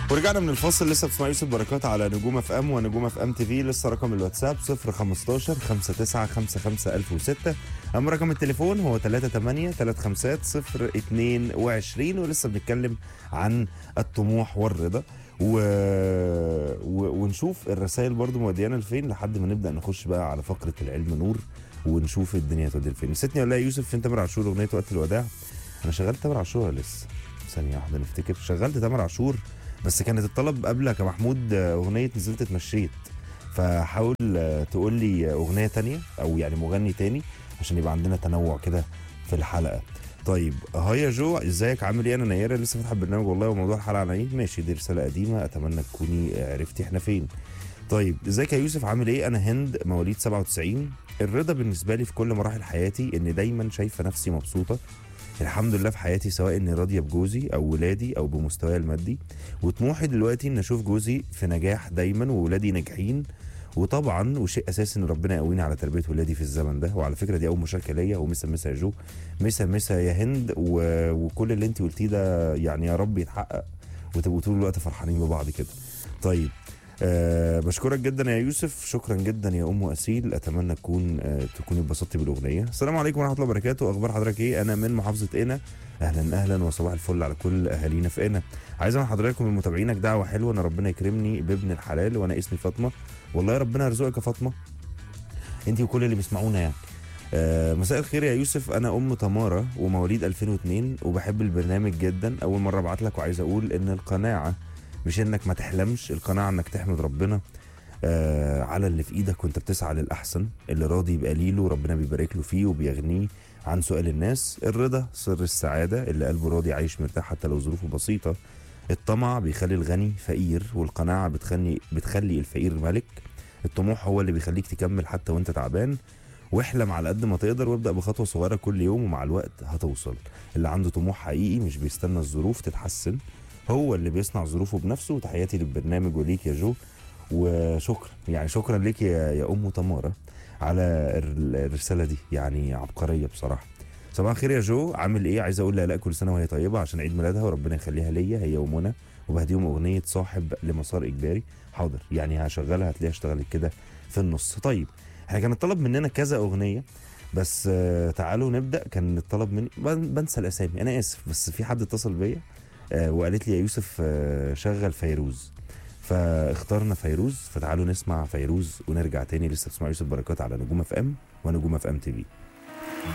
ورجعنا من الفاصل لسه بتسمع يوسف بركات على نجوم اف ام ونجوم اف ام تي في لسه رقم الواتساب 015 59 55 1006 اما رقم التليفون هو 38 35 022 ولسه بنتكلم عن الطموح والرضا و... و... ونشوف الرسائل برضو موديانا لفين لحد ما نبدا نخش بقى على فقره العلم نور ونشوف الدنيا تودي لفين نسيتني ولا إيه يا يوسف فين تامر عاشور اغنيه وقت الوداع انا شغلت تامر عاشور ولا لسه ثانيه واحده نفتكر شغلت تامر عاشور بس كانت الطلب قبلك يا محمود آه، اغنيه نزلت اتمشيت فحاول آه، تقول لي اغنيه تانية او يعني مغني تاني عشان يبقى عندنا تنوع كده في الحلقه طيب هيا جو ازيك عامل ايه انا نيره لسه فاتحه البرنامج والله وموضوع الحلقه عن ايه ماشي دي رساله قديمه اتمنى تكوني عرفتي احنا فين طيب ازيك يا يوسف عامل ايه انا هند مواليد 97 الرضا بالنسبه لي في كل مراحل حياتي اني دايما شايفه نفسي مبسوطه الحمد لله في حياتي سواء اني راضيه بجوزي او ولادي او بمستواي المادي وطموحي دلوقتي ان اشوف جوزي في نجاح دايما وولادي ناجحين وطبعا وشيء اساسي ان ربنا يقويني على تربيه ولادي في الزمن ده وعلى فكره دي اول مشاركه ليا ومسا مسا يا جو مسا مسا يا هند و... وكل اللي انت قلتيه ده يعني يا رب يتحقق وتبقوا طول الوقت فرحانين ببعض كده طيب أه بشكرك جدا يا يوسف شكرا جدا يا ام اسيل اتمنى تكون أه تكوني اتبسطتي بالاغنيه السلام عليكم ورحمه الله وبركاته اخبار حضرتك ايه انا من محافظه قنا اهلا اهلا وصباح الفل على كل اهالينا في قنا عايز من حضراتكم من متابعينك دعوه حلوه ان ربنا يكرمني بابن الحلال وانا اسمي فاطمه والله يا ربنا يرزقك يا فاطمه انت وكل اللي بيسمعونا يعني آه مساء الخير يا يوسف انا ام تمارا ومواليد 2002 وبحب البرنامج جدا اول مره ابعت لك وعايز اقول ان القناعه مش انك ما تحلمش القناعه انك تحمد ربنا آه على اللي في ايدك وانت بتسعى للاحسن اللي راضي يبقى ليله وربنا بيبارك له فيه وبيغنيه عن سؤال الناس الرضا سر السعاده اللي قلبه راضي عايش مرتاح حتى لو ظروفه بسيطه الطمع بيخلي الغني فقير والقناعه بتخلي بتخلي الفقير ملك الطموح هو اللي بيخليك تكمل حتى وانت تعبان واحلم على قد ما تقدر وابدا بخطوه صغيره كل يوم ومع الوقت هتوصل اللي عنده طموح حقيقي مش بيستنى الظروف تتحسن هو اللي بيصنع ظروفه بنفسه وتحياتي للبرنامج وليك يا جو وشكرا يعني شكرا ليك يا, يا ام تمارا على ال- الرساله دي يعني عبقريه بصراحه صباح الخير يا جو عامل ايه عايز اقول لها كل سنه وهي طيبه عشان عيد ميلادها وربنا يخليها ليا هي ومنى وبهديهم اغنيه صاحب لمسار اجباري حاضر يعني هشغلها هتلاقيها اشتغلت كده في النص طيب احنا كان الطلب مننا كذا اغنيه بس آه تعالوا نبدا كان الطلب مني بن- بنسى الاسامي انا اسف بس في حد اتصل بيا آه وقالت لي يا يوسف آه شغل فيروز فاخترنا فيروز فتعالوا نسمع فيروز ونرجع تاني لسه بتسمع يوسف بركات على نجوم اف ام ونجوم اف ام تي في